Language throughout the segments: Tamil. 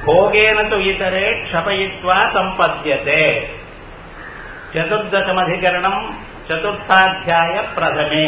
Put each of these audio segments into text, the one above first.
भोगेन तु इतरे क्षपयित्वा सम्पद्यते चतुर्दशमधिकरणम् चतुर्थाध्याय प्रथमे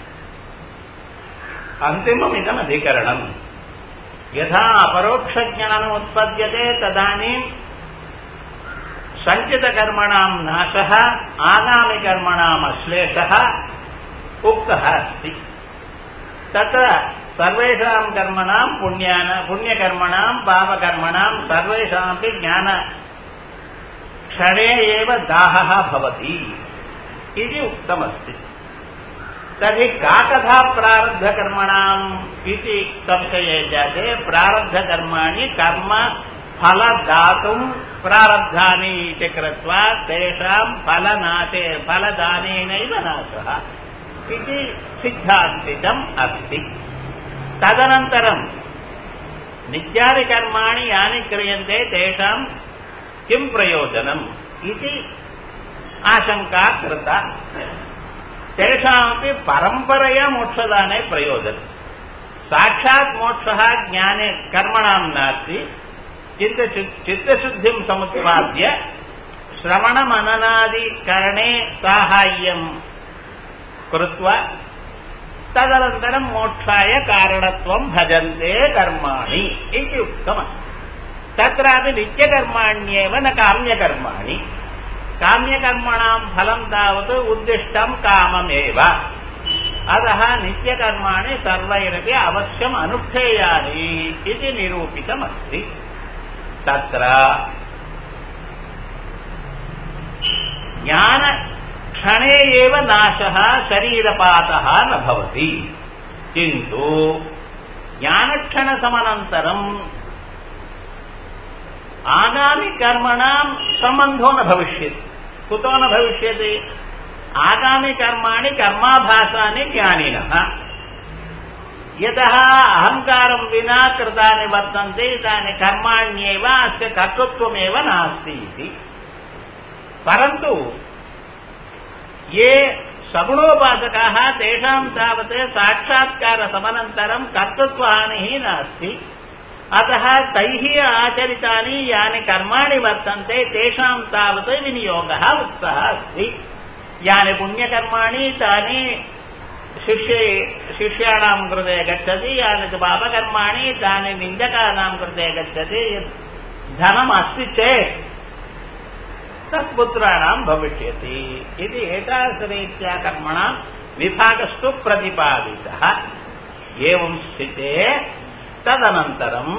अन्तिममिदमधिकरणम् यथा अपरोक्षज्ञानम् उत्पद्यते तदानीम् सञ्चितकर्मणाम् नाशः आगामिकर्मणाम् अश्लेषः उक्तः अस्ति तत्र सर्वेषाम् कर्मणाम् पुण्यान पुण्यकर्मणाम् पापकर्मणाम् सर्वेषामपि ज्ञान क्षणे एव दाहः भवति इति उक्तमस्ति तर्हि का कथा प्रारब्धकर्मणाम् इति संशये जाते प्रारब्धकर्माणि कर्म फलदातुम् प्रारब्धानि इति कृत्वा तेषाम् फलनाशे फलदानेनैव नाशः इति सिद्धान्तितम् अस्ति तदनन्तरम् नित्यादिकर्माणि यानि क्रियन्ते तेषाम् किम् प्रयोजनम् इति आशङ्का कृता तेषामपि परम्परया मोक्षदाने प्रयोजनम् साक्षात् मोक्षः ज्ञाने कर्मणाम् नास्ति चित्त चित्तशुद्धिम् समुत्पाद्य श्रवणमननादिकरणे साहाय्यम् कृत्वा तदनन्तरम् मोक्षाय कारणत्वम् भजन्ते कर्माणि इति उक्तमस्ति तत्रापि नित्यकर्माण्येव न काम्यकर्माणि काम्यकर्मणाम् फलम् तावत् उद्दिष्टम् काममेव अतः नित्यकर्माणि सर्वैरपि अवश्यम् अनुष्ठेयानि इति निरूपितमस्ति तत्र ज्ञानक्षणे एव नाशः शरीरपातः न भवति किन्तु ज्ञानक्षणसमनन्तरम् आगामिकर्मणाम् सम्बन्धो न भविष्यति कुतो न भविष्यति आगामिकर्माणि कर्माभासानि ज्ञानिनः यतः अहङ्कारम् विना कृतानि वर्तन्ते तानि कर्माण्येव अस्य कर्तृत्वमेव नास्ति इति परन्तु ये सगुणोपासकाः तेषाम् तावत् साक्षात्कारसमनन्तरम् कर्तृत्वहानिः नास्ति अतः तैः आचरितानि यानि कर्माणि वर्तन्ते तेषाम् तावत् विनियोगः उक्तः अस्ति यानि पुण्यकर्माणि तानि शिष्ये शिष्याणाम् कृते गच्छति यानि तु पापकर्माणि तानि निन्दकानाम् कृते गच्छति धनमस्ति चेत् तत्पुत्राणाम् भविष्यति इति एतादृशरीत्या कर्मणाम् विभागस्तु प्रतिपादितः एवम् स्थिते तदनन्तरम्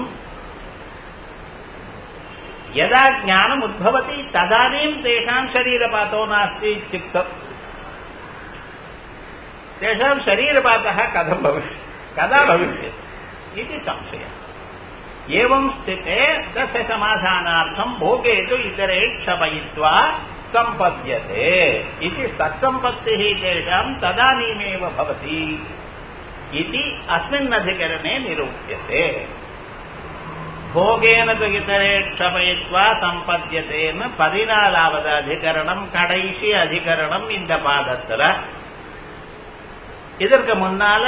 यदा ज्ञानम् उद्भवति तदानीम् तेषाम् शरीरपातो नास्ति इत्युक्तम् तेषाम् शरीरपातः कथम् भविष्यति कदा भविष्यति इति संशयः एवम् स्थिते तस्य समाधानार्थम् भोगे तु इतरे क्षपयित्वा सम्पद्यते इति सत्सम्पत्तिः तेषाम् तदानीमेव भवति इति अस्मिन्नधिकरणे निरूप्यते भोगेन तु इतरे क्षपयित्वा சம்பத்தியதேன்னு பதினாலாவது அதிகரணம் கடைசி அதிகரணம் இந்த பாதத்துல இதற்கு முன்னால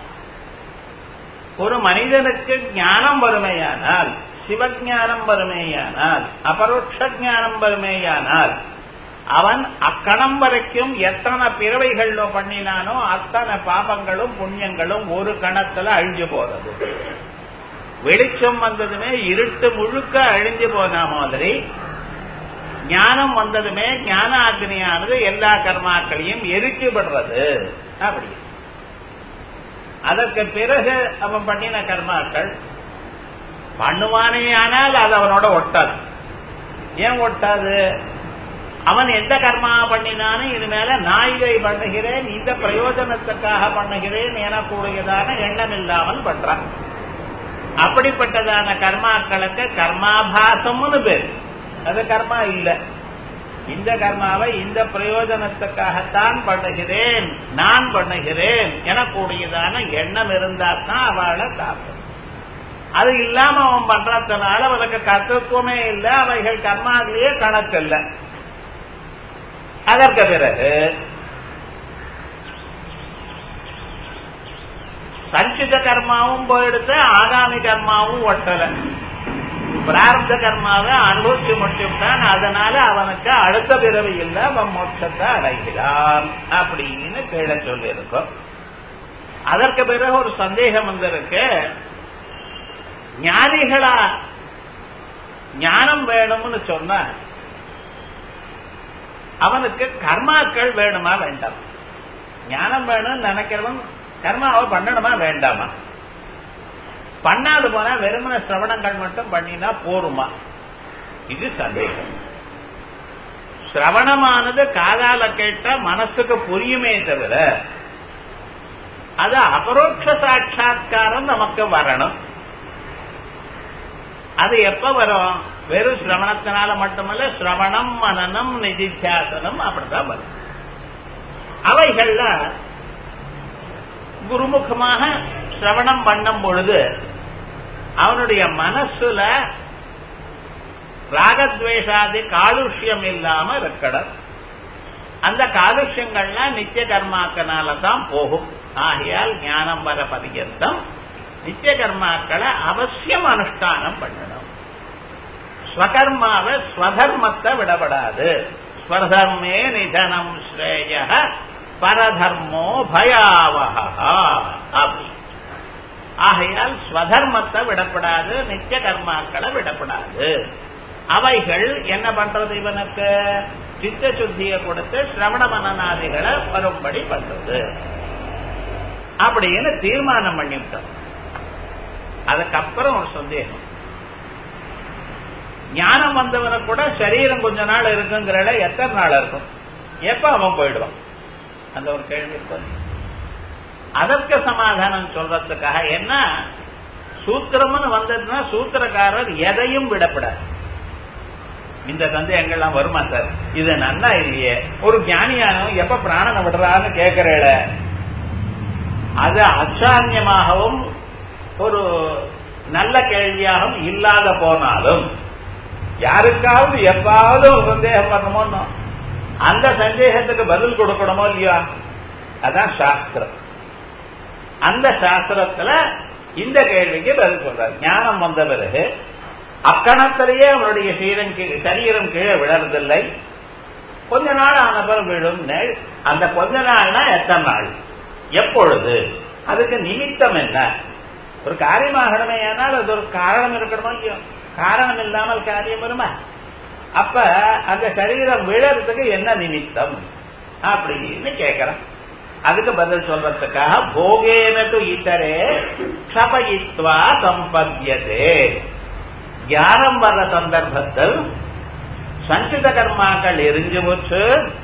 ஒரு மனிதனுக்கு ஞானம் வறுமையானால் சிவஞானம் வறுமையானால் அபரோட்ச ஞானம் வறுமையானால் அவன் அக்கணம் வரைக்கும் எத்தனை பிறவைகள்ல பண்ணினானோ அத்தனை பாபங்களும் புண்ணியங்களும் ஒரு கணத்துல அழிஞ்சு போறது வெளிச்சம் வந்ததுமே இருட்டு முழுக்க அழிஞ்சு போன மாதிரி ஞானம் வந்ததுமே ஞான அக்னியானது எல்லா கர்மாக்களையும் எரிச்சுபடுறது அப்படி அதற்கு பிறகு அவன் பண்ணின கர்மாக்கள் பண்ணுவானே ஆனால் அது அவனோட ஒட்டாது ஏன் ஒட்டாது அவன் எந்த கர்மா பண்ணினாலும் இது மேல நான் இதை பண்ணுகிறேன் இந்த பிரயோஜனத்துக்காக பண்ணுகிறேன் எனக்கூடியதான எண்ணம் இல்லாமல் பண்றான் அப்படிப்பட்டதான கர்மாக்களுக்கு கர்மாபாசம்னு பேர் அது கர்மா இல்ல இந்த கர்மாவை இந்த பிரயோஜனத்துக்காகத்தான் பண்ணுகிறேன் நான் பண்ணுகிறேன் எனக்கூடியதான எண்ணம் இருந்தா தான் அவளை காக்கும் அது இல்லாம அவன் பண்றதுனால அவனுக்கு கர்த்தத்துவமே இல்லை அவைகள் கர்மாவிலேயே கணக்கு இல்லை அதற்கு பிறகு சஞ்சித கர்மாவும் போயிடுத்து ஆகாமி கர்மாவும் ஒட்டல பிரார்த்த கர்மாவை அனுபவிச்சு முடிச்சுட்டான் அதனால அவனுக்கு அடுத்த பிறவி இல்ல அவன் மோட்சத்தை அடைகிறான் அப்படின்னு கீழே சொல்லியிருக்கோம் அதற்கு பிறகு ஒரு சந்தேகம் வந்திருக்கு ஞானிகளா ஞானம் வேணும்னு சொன்ன அவனுக்கு கர்மாக்கள் வேணுமா வேண்டாம் ஞானம் வேணும்னு நினைக்கிறவன் கர்மாவை பண்ணணுமா வேண்டாமா பண்ணாது போனா வெறுமன சிரவணங்கள் மட்டும் பண்ணினா போருமா இது சந்தேகம் சிரவணமானது காதால கேட்டா மனசுக்கு புரியுமே தவிர அது அபரோட்ச சாட்சா்காரம் நமக்கு வரணும் அது எப்ப வரும் வெறும் சிரவணத்தினால மட்டுமல்ல சிரவணம் மனநம் நிதித்தியாசனம் அப்படித்தான் வரும் அவைகள்ல குருமுகமாக சிரவணம் பண்ணும் பொழுது அவனுடைய மனசுல ராகத்வேஷாதி காலுஷ்யம் இல்லாம இருக்கணும் அந்த காலுஷ்யங்கள்லாம் நித்திய கர்மாக்கனால தான் போகும் ஆகையால் ஞானம் வர பரியந்தம் நித்திய கர்மாக்களை அவசியம் அனுஷ்டானம் பண்ணணும் ஸ்வகர்மாவை ஸ்வதர்மத்தை விடப்படாது ஸ்வதர்மே நிதனம் ஸ்ரேய பரதர்மோ பயாவகா அப்படி ஆகையால் ஸ்வதர்மத்தை விடப்படாது நித்திய கர்மாக்களை விடப்படாது அவைகள் என்ன பண்றது இவனுக்கு சித்த சுத்தியை கொடுத்து சிரவண மனநாதிகளை வரும்படி பண்றது அப்படின்னு தீர்மானம் பண்ணிவிட்டோம் அதுக்கப்புறம் ஒரு சந்தேகம் ஞானம் வந்தவனை கூட சரீரம் கொஞ்ச நாள் இருக்குங்கிறத எத்தனை நாள் இருக்கும் எப்ப அவன் போயிடுவான் அந்த ஒரு கேள்வி இருக்கு அதற்கு சமாதானம் சொல்றதுக்காக என்ன சூத்திரம்னு வந்ததுன்னா சூத்திரக்காரர் எதையும் விடப்படாது இந்த சந்தேகங்கள்லாம் வருமா சார் இது நன்னா இல்லையே ஒரு ஞானியானவன் எப்ப பிராணனை விடுறான்னு கேட்கிறேட அது அச்சான்யமாகவும் ஒரு நல்ல கேள்வியாகவும் இல்லாத போனாலும் யாருக்காவது எப்பாவது ஒரு சந்தேகம் வரணுமோ அந்த சந்தேகத்துக்கு பதில் கொடுக்கணுமோ இல்லையா அதான் சாஸ்திரம் அந்த சாஸ்திரத்துல இந்த கேள்விக்கு பதில் சொல்றார் ஞானம் வந்த பிறகு அக்கணத்திலேயே அவனுடைய சீரம் கீழே சரீரம் கீழே விழறதில்லை கொஞ்ச நாள் ஆன பிறகு விழும் அந்த கொஞ்ச நாள்னா எத்தனை நாள் எப்பொழுது அதுக்கு நிமித்தம் என்ன ஒரு காரியமாகணுமே ஆனால் அது ஒரு காரணம் இருக்கணுமோ இல்லையோ காரணம் இல்லாமல் காரியம் வருமா அப்ப அந்த சரீரம் விழறதுக்கு என்ன நிமித்தம் அப்படின்னு கேட்கிறேன் அதுக்கு பதில் சொல்றதுக்காக போகேனது இத்தரே க்ஷபயித்வா சம்பத்தியதே ஞானம் வர்ற சந்தர்ப்பத்தில் சஞ்சித கர்மாக்கள் எரிஞ்சு போச்சு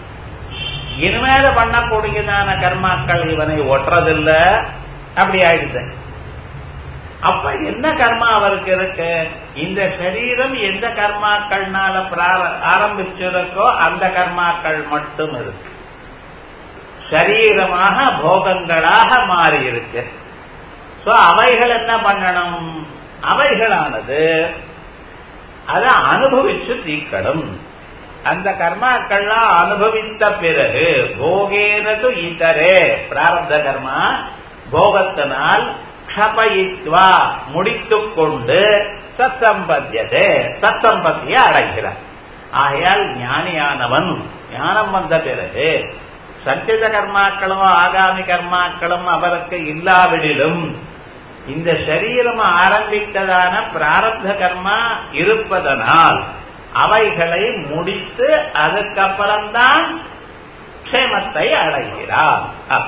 இனிமேல பண்ணக்கூடியதான கர்மாக்கள் இவனை ஒட்டுறதில்ல அப்படி ஆயிடுது அப்ப என்ன கர்மா அவருக்கு இருக்கு இந்த சரீரம் எந்த கர்மாக்கள்னால ஆரம்பிச்சிருக்கோ அந்த கர்மாக்கள் மட்டும் இருக்கு சரீரமாக போகங்களாக மாறி இருக்கு சோ அவைகள் என்ன பண்ணணும் அவைகளானது அதை அனுபவிச்சு தீக்கணும் அந்த கர்மாக்கள்லாம் அனுபவித்த பிறகு போகேனது இதரே பிராரப்த கர்மா போகத்தினால் க்ஷபயித்வா முடித்துக் கொண்டு சத்தம்பத்தியதே சத்தம்பத்திய அடைகிறார் ஆகையால் ஞானியானவன் ஞானம் வந்த பிறகு சஞ்சித கர்மாக்களும் ஆகாமி கர்மாக்களும் அவருக்கு இல்லாவிடிலும் இந்த சரீரம் ஆரம்பித்ததான பிராரப்த கர்மா இருப்பதனால் அவைகளை முடித்து அதுக்கப்புறம்தான் க்ஷேமத்தை அடைகிறார்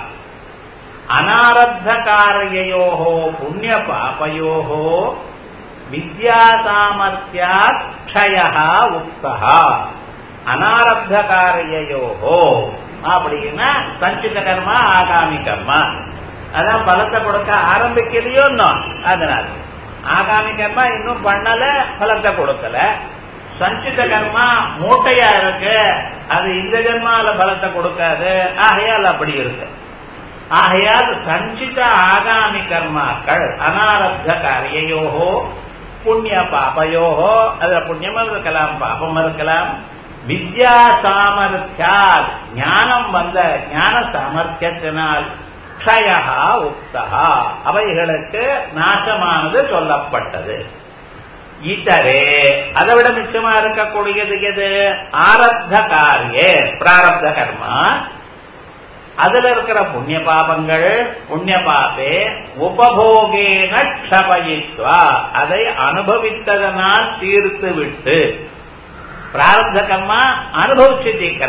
அனாரப்த காரையோகோ புண்ணிய பாபயோகோ வித்யா சாமர்த்தியாத் க்ஷய உக்தா அனாரப்த காரையோகோ அப்படின்னா சஞ்சித கர்மா ஆகாமி கர்மா அதான் பலத்தை கொடுக்க ஆரம்பிக்கலையோ அதனால ஆகாமி கர்மா இன்னும் பண்ணல பலத்தை கொடுக்கல சஞ்சித கர்மா மூட்டையா இருக்கு அது இந்த ஜென்மால பலத்தை கொடுக்காது ஆகையால் அப்படி இருக்கு ஆகையால் சஞ்சித ஆகாமி கர்மாக்கள் அனாரப்த காரியோகோ புண்ணிய பாபயோகோ அதுல புண்ணியமும் இருக்கலாம் பாபம் இருக்கலாம் வித்யா சாமர்த்தியால் ஞானம் வந்த ஞான சாமர்த்தியத்தினால் க்ஷயா உக்தா அவைகளுக்கு நாசமானது சொல்லப்பட்டது இதரே அதை விட மிச்சமா இருக்கக்கூடியது எது ஆரப்த காரியே பிராரப்த கர்மா அதுல இருக்கிற புண்ணிய பாபங்கள் புண்ணிய பாபே உபபோகேன க்ஷபயித்வா அதை அனுபவித்ததனால் தீர்த்து விட்டு பிராரப்த கர்மா அனுபவிச்சு தீர்க்கிற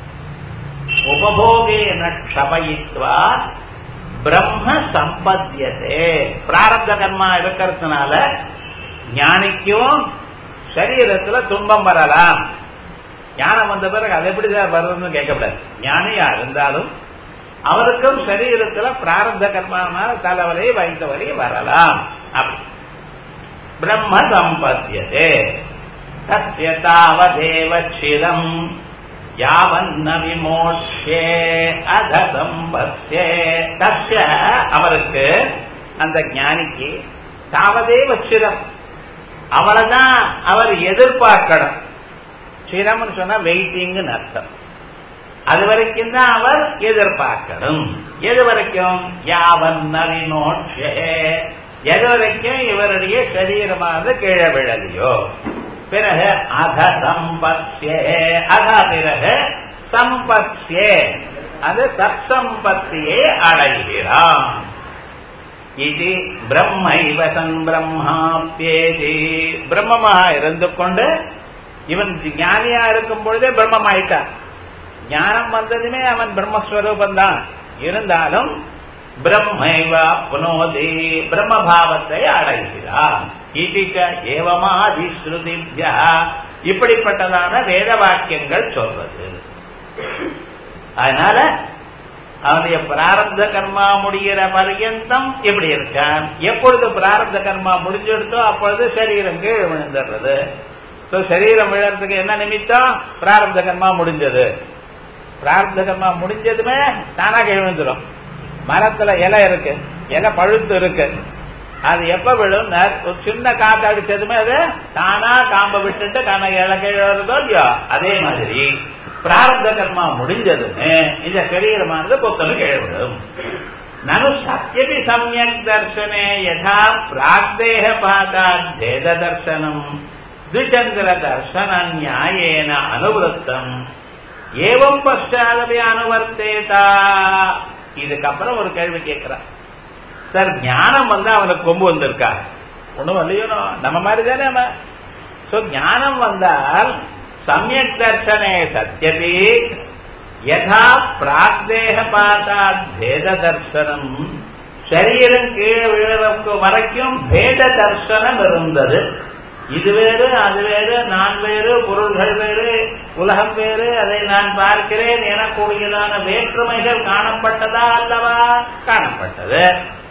உபபோகேன க்ஷபயித்வா பிரம்ம சம்பத்தியதே பிராரப்த கர்மா இருக்கிறதுனால ஞானிக்கும் சரீரத்துல துன்பம் வரலாம் ஞானம் வந்த பிறகு அது எப்படி சார் வருதுன்னு கேட்கக்கூடாது ஞானியா இருந்தாலும் அவருக்கும் சரீரத்துல பிராரப்த கர்மானால தலைவலி வைத்த வலி வரலாம் அப்படி பிரம்ம சம்பத்தியதே தஸ்ய தாவதேவ சிரம் யாவன்ன விமோட்சே அத சம்பத்யே தஸ்ய அவருக்கு அந்த ஞானிக்கு தாவதேவ சிரம் அவளைதான் அவர் எதிர்பார்க்கணும் சிரம்னு சொன்னா வெயிட்டிங்னு அர்த்தம் அது வரைக்கும் தான் அவர் எதிர்பார்க்கணும் எது வரைக்கும் யாவன் நவினோட்சே எது வரைக்கும் இவருடைய சரீரமானது கீழே விழலையோ பிறகு அத சம்பத்யே அத பிறகு சம்பத்யே அது சத்சம்பத்தியை அடைகிறான் இது பிரம்மைவ சன் பிரம்மாப்பியேதி பிரம்மமாக இருந்து கொண்டு இவன் ஞானியா இருக்கும் பொழுதே பிரம்மமாயிட்டான் ஞானம் வந்ததுமே அவன் பிரம்மஸ்வரூபம் தான் இருந்தாலும் பிரம்மைவ புனோதி பிரம்மபாவத்தை அடைகிறான் ஈட்டிக்க ஏவமாதி ஸ்ருதிபியா இப்படிப்பட்டதான வேத வாக்கியங்கள் சொல்வது அதனால அவனுடைய பிராரப்த கர்மா முடிகிற பர்யந்தம் எப்படி இருக்கான் எப்பொழுது பிராரப்த கர்மா முடிஞ்செடுத்தோ அப்பொழுது சரீரம் கீழ் விழுந்துடுறது சரீரம் விழறதுக்கு என்ன நிமித்தம் பிராரப்த கர்மா முடிஞ்சது பிரார்த்த கர்மா முடிஞ்சதுமே தானா விழுந்துடும் மரத்துல இலை இருக்கு இலை பழுத்து இருக்கு அது எப்ப விழும் ஒரு சின்ன காத்து அடிச்சதுமே அது தானா காம்ப விட்டுட்டு தானே இலை கிழறதோ இல்லையோ அதே மாதிரி பிராரப்த கர்மா முடிஞ்சதுமே இந்த சரீரமானது பொத்தனு கிழவிடும் நனு சத்தியபி சமயக் தர்சனே யதா பிராக்தேக பாதாத் பேத தர்சனம் द्विचन्द्र दर्शन न्यायेन अनुवृत्तम ஏவம் பశ్చాதபி அனுவர்த்தேதா இதுக்கப்புறம் ஒரு கேள்வி கேட்கிறான் சார் ஞானம் வந்து அவனுக்கு கொம்பு வந்திருக்கா ஒண்ணும் வரலையோ நம்ம மாதிரி தானே அவன் சோ ஞானம் வந்தால் சமயக் தர்சனே சத்தியபி யதா பிராக்தேக பாதா பேத தர்சனம் சரீரம் கீழே விழுறதுக்கு வரைக்கும் பேத தர்சனம் இருந்தது இது வேறு அது வேறு நான் வேறு பொருள்கள் வேறு உலகம் வேறு அதை நான் பார்க்கிறேன் எனக்கூடியதான வேற்றுமைகள் காணப்பட்டதா அல்லவா காணப்பட்டது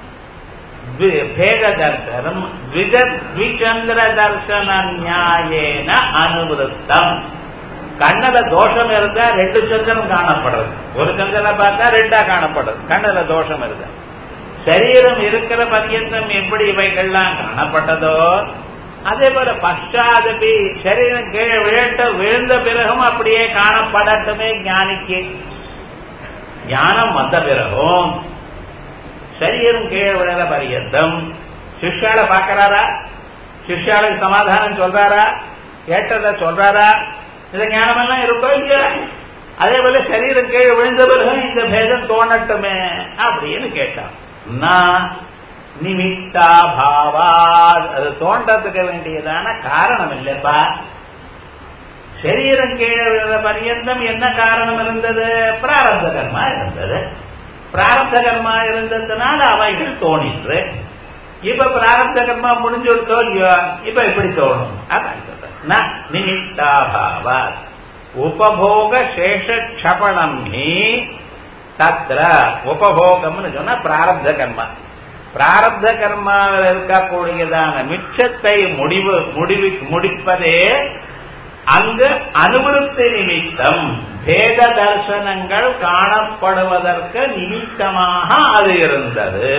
பேத தர்சனம் த்விச்சந்திர தர்சன நியாயேன அனுவருத்தம் கண்ணல தோஷம் இருந்தா ரெண்டு சந்திரன் காணப்படுறது ஒரு சந்திரனை பார்த்தா ரெண்டா காணப்படுறது கண்ணல தோஷம் இருந்தா சரீரம் இருக்கிற பரியந்தம் எப்படி இவைகள்லாம் காணப்பட்டதோ அதே போல பஷாதபி சரீரம் கீழே விழட்ட விழுந்த பிறகும் அப்படியே காணப்படட்டுமே ஞானிக்கு ஞானம் வந்த பிறகும் சரீரம் கீழே விழற பரியந்தம் சிஷ்யால பாக்கிறாரா சிஷ்யாளுக்கு சமாதானம் சொல்றாரா கேட்டத சொல்றாரா இந்த ஞானமெல்லாம் இருக்கோ இல்லையா அதே போல சரீரம் கீழே விழுந்த பிறகும் இந்த பேதம் தோணட்டுமே அப்படின்னு கேட்டான் நான் நிமித்தா பாவா அது தோன்றதுக்கு வேண்டியதான காரணம் இல்லப்பா சரீரம் கீழே விழுற பரியந்தம் என்ன காரணம் இருந்தது பிராரப்த கர்மா இருந்தது பிராரப்த கர்மா இருந்ததுனால அவைகள் தோணிற்று இப்ப பிராரப்த கர்மா முடிஞ்சுடுத்தோ இல்லையோ இப்ப எப்படி தோணும் அதான் சொல்றேன் நிமித்தா பாவா உபபோக சேஷ க்ஷபணம் தத்ர உபபோகம்னு சொன்னா பிராரப்த கர்மா பிராரப்த கர்மாவில் இருக்கக்கூடியதான மிச்சத்தை முடிவு முடிவு முடிப்பதே அங்கு அனுபவத்தை நிமித்தம் பேத தர்சனங்கள் காணப்படுவதற்கு நிமித்தமாக அது இருந்தது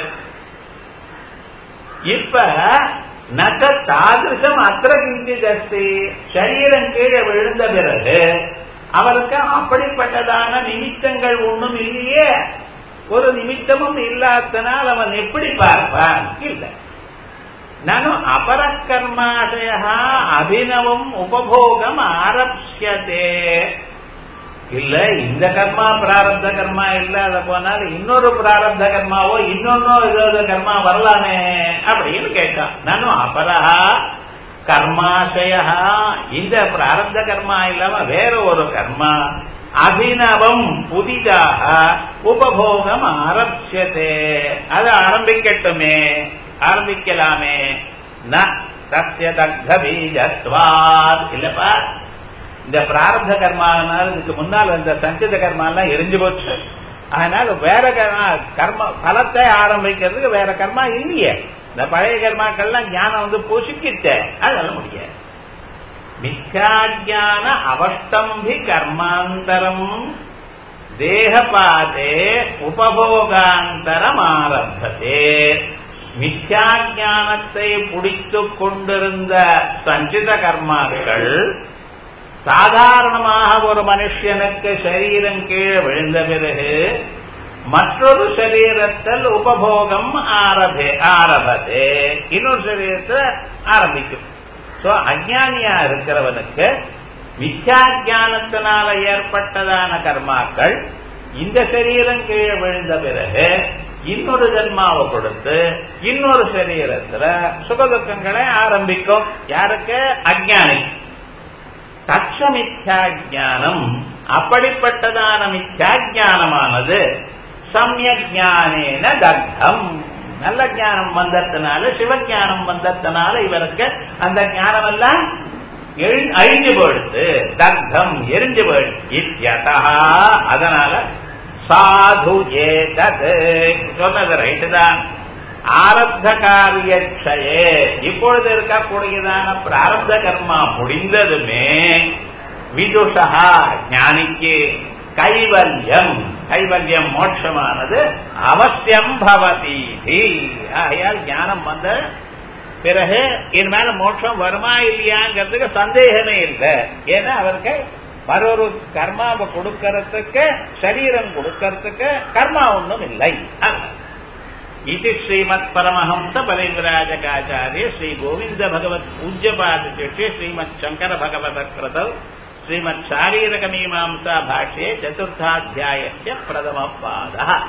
இப்ப நக தாதிருஷம் அத்திர கிஞ்சிதஸ்தி சரீரம் கீழே விழுந்த பிறகு அவருக்கு அப்படிப்பட்டதான நிமித்தங்கள் ஒண்ணும் இல்லையே ஒரு நிமித்தமும் இல்லாதனால் அவன் எப்படி பார்ப்பான் இல்லை நனு அபரக்கர்மாசய அபினவம் உபபோகம் ஆரப்சியதே இல்ல இந்த கர்மா பிராரப்த கர்மா இல்லாத போனால் இன்னொரு பிராரப்த கர்மாவோ இன்னொன்னோ ஏதாவது கர்மா வரலாமே அப்படின்னு கேட்டான் நானும் அபரஹா கர்மாசய இந்த பிராரப்த கர்மா இல்லாம வேற ஒரு கர்மா அபினவம் புதிதாக உபபோகம் ஆரம்பிச்சதே அது ஆரம்பிக்கட்டுமே ஆரம்பிக்கலாமே ந சத்திய தக்த பீஜத்வாத் இல்லப்பா இந்த பிராரப்த கர்மானால இதுக்கு முன்னால் வந்த சஞ்சித கர்மா எல்லாம் எரிஞ்சு போச்சு அதனால வேற கர்மா கர்ம பலத்தை ஆரம்பிக்கிறதுக்கு வேற கர்மா இல்லையே இந்த பழைய கர்மாக்கள்லாம் ஞானம் வந்து பூசிக்கிட்ட அதெல்லாம் முடியாது மித்யாஜான அவஸ்தம்பி கர்மாந்தரம் தேகபாதே உபபோகாந்தரம் ஆரம்பதே மித்யாஜானத்தை பிடித்துக் கொண்டிருந்த சஞ்சித கர்மாக்கள் சாதாரணமாக ஒரு மனுஷனுக்கு சரீரம் கீழே விழுந்த பிறகு மற்றொரு சரீரத்தில் உபபோகம் ஆரபே ஆரம்பதே இன்னொரு சரீரத்தில் ஆரம்பிக்கும் சோ அஜானியா இருக்கிறவனுக்கு மித்யாஜானத்தினால ஏற்பட்டதான கர்மாக்கள் இந்த சரீரம் கீழே விழுந்த பிறகு இன்னொரு ஜென்மாவை கொடுத்து இன்னொரு சரீரத்துல சுகதுக்கங்களை ஆரம்பிக்கும் யாருக்கு அஜானி தட்ச மித்யாஜானம் அப்படிப்பட்டதான மித்யாஜானமானது சமயஜானேன தக்தம் நல்ல ஞானம் வந்ததுனால சிவஞானம் வந்ததுனால இவருக்கு அந்த ஞானம் எல்லாம் அழிஞ்சு போயிடுது தக்தம் எரிஞ்சு போயிடுது இத்தியதா அதனால சாது ஏதது சொன்னது ரைட்டு தான் ஆரப்த காரியட்சயே இப்பொழுது இருக்கக்கூடியதான பிராரப்த கர்மா முடிந்ததுமே விதுஷா ஞானிக்கு கைவல்யம் கைவல்யம் மோட்சமானது அவசியம் பவதி ஆகையால் ஞானம் வந்த பிறகு என் மேல மோட்சம் வருமா இல்லையாங்கிறதுக்கு சந்தேகமே இல்லை ஏன்னா அவருக்கு மற்றொரு கர்மாவை கொடுக்கறதுக்கு சரீரம் கொடுக்கறதுக்கு கர்மா ஒன்றும் இல்லை இது ஸ்ரீமத் பரமஹம்ச பரிவிராஜகாச்சாரிய ஸ்ரீ கோவிந்த பகவத் பூஜ்யபாத சிஷ்ய ஸ்ரீமத் சங்கர பகவத கிருதவ் श्रीमत् शारीरकमीमांसा भाष्ये चतुर्थाध्यायस्य प्रथमः पादः